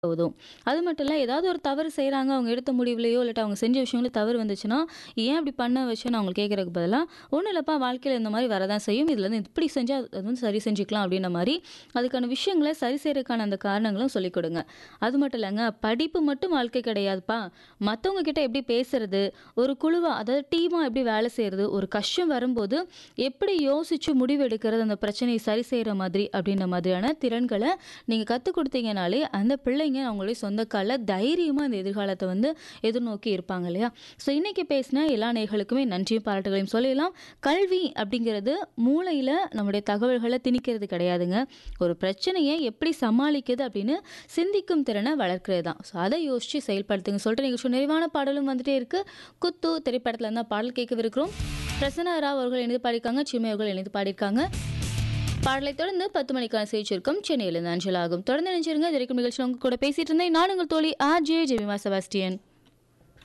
உதவும். அது மட்டும் இல்ல, ஏதாவது ஒரு தவறு செய்றாங்க, அவங்க எடுத்த முடிவுலயோ, இல்லாட்டி அவங்க செஞ்ச விஷயங்களோ தவறு வந்துச்சுன்னா, "ஏன் இப்படி பண்ண வச்சேன்னு?" அவங்கள கேட்கறதுக்கு பதிலா, "ஒண்ணும் இல்லப்பா, வாழ்க்கையில இந்த மாரி வரதான் செய்யும். இதுலருந்து இப்படி செஞ்சா அது வந்து சரி செஞ்சுக்கலாம்." அப்படின்ற மாரி, அதுக்கான விஷயங்கள சரி செய்றதுக்கான அந்த காரணங்களும் சொல்லிக் கொடுங்க. அது மட்டும் இல்லங்க, படிப்பு மட்டும் வாழ்க்கை கிடையாதுப்பா. மத்தவங்க கிட்ட எப்படி பேசுறது, ஒரு குழுவா அதாவது டீமா எப்படி வேலை செய்றது, ஒரு கஷ்டம் வரும்போது எப்படி யோசிச்சு முடிவு எடுக்கிறது, அந்த பிரச்சனைய சரி செய்ற மாதிரி, அப்படின்ற மாதிரியான திறன்கள நீங்க கத்துக் குடுத்தீங்கனாலே, அந்த பிள்ளைங்க அவங்களுடைய சொந்த கால்ல தைரியமா இந்த எதிர்காலத்த வந்து எதிர்நோக்கி இருப்பாங்க இல்லையா? ஸோ இன்னைக்கு பேசின எல்லா நேயர்களுக்குமே நன்றியும், பாராட்டுகளையும் சொல்லிடலாம். கல்வி அப்படிங்கிறது மூளையில நம்முடைய தகவல்கள திணிக்கிறது கிடையாதுங்க. ஒரு பிரச்சனைய எப்படி சமாளிக்கிறது அப்படின்னு சிந்திக்கும் திறன வளர்க்கிறது தான். ஸோ அத யோசிச்சு செயல்படுத்துங்க சொல்லிட்டு நிகழ்ச்சியோட நிறைவான பாடலும் வந்துட்டே இருக்கு. குத்து திரைப்படத்துல இருந்து தான் பாடல் கேட்கவிருக்கிறோம். பிரசன்னா ராவ் அவர்கள் இணைந்து பாடியிருக்காங்க. சின்மயி அவர்கள் இணைந்து பாடியிருக்காங்க. பாடலைத் தொடர்ந்து 10 மணிக்கான செய்திச் சுருக்கம் சென்னையிலிருந்து அஞ்சலாகும். தொடர்ந்து இணைஞ்சிருங்க. இது வரைக்கும் நிகழ்ச்சியில உங்க கூட பேசிட்டு இருந்தேன். நான் உங்கள் தோழி ஆர்.ஜே. ஜெமிமா செபாஸ்டியன்.